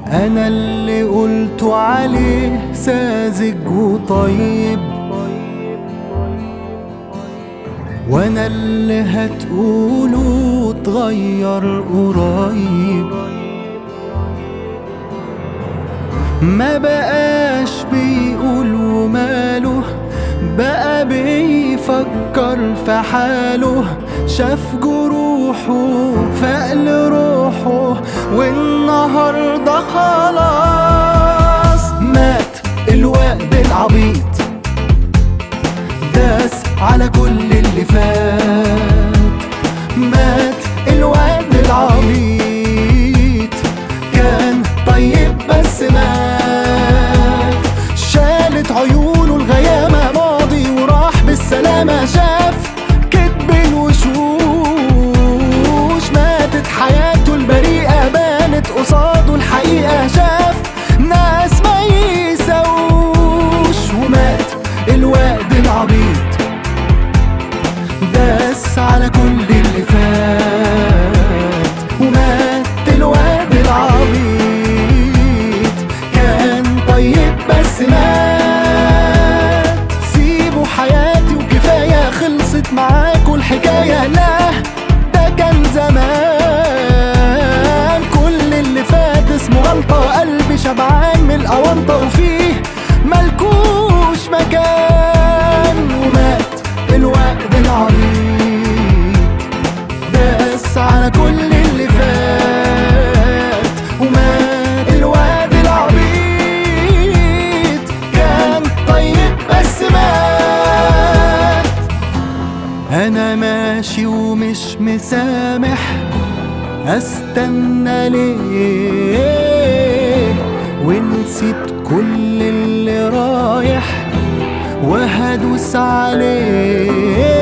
انا اللي قلت عليه ساذج وطيب وانا اللي هتقوله اتغير قريب ما بقاش بيقول وماله بقى بيفكر في حاله شاف جروحه فقل روحه والنهارده خلاص مات الوقت العبيط داس على كل اللي فات مات الوقت العبيط كان طيب بس مات شالت عيونه الغيامة ماضي وراح بالسلامة شاف كدب الوشوش ماتت حياته البريئة بانت قصاده الحقيقة شاف ناس ما يسوش ومات الوقت العبيط داس على كل اللي فات ومات الواد العبيط كان طيب بس مات سيبوا حياتي وكفاية خلصت معاكوا الحكاية لا ده كان زمان كل اللي فات اسمه غلطة قلبي شبعان من الأونطة وفيه ملكوش مكان ومات الوقت العبيط داس على كل اللي فات ومات الواد العبيط كان طيب بس مات انا ماشي ومش مسامح استنى ليه ونسيت كل اللي رايح وهدوس عليه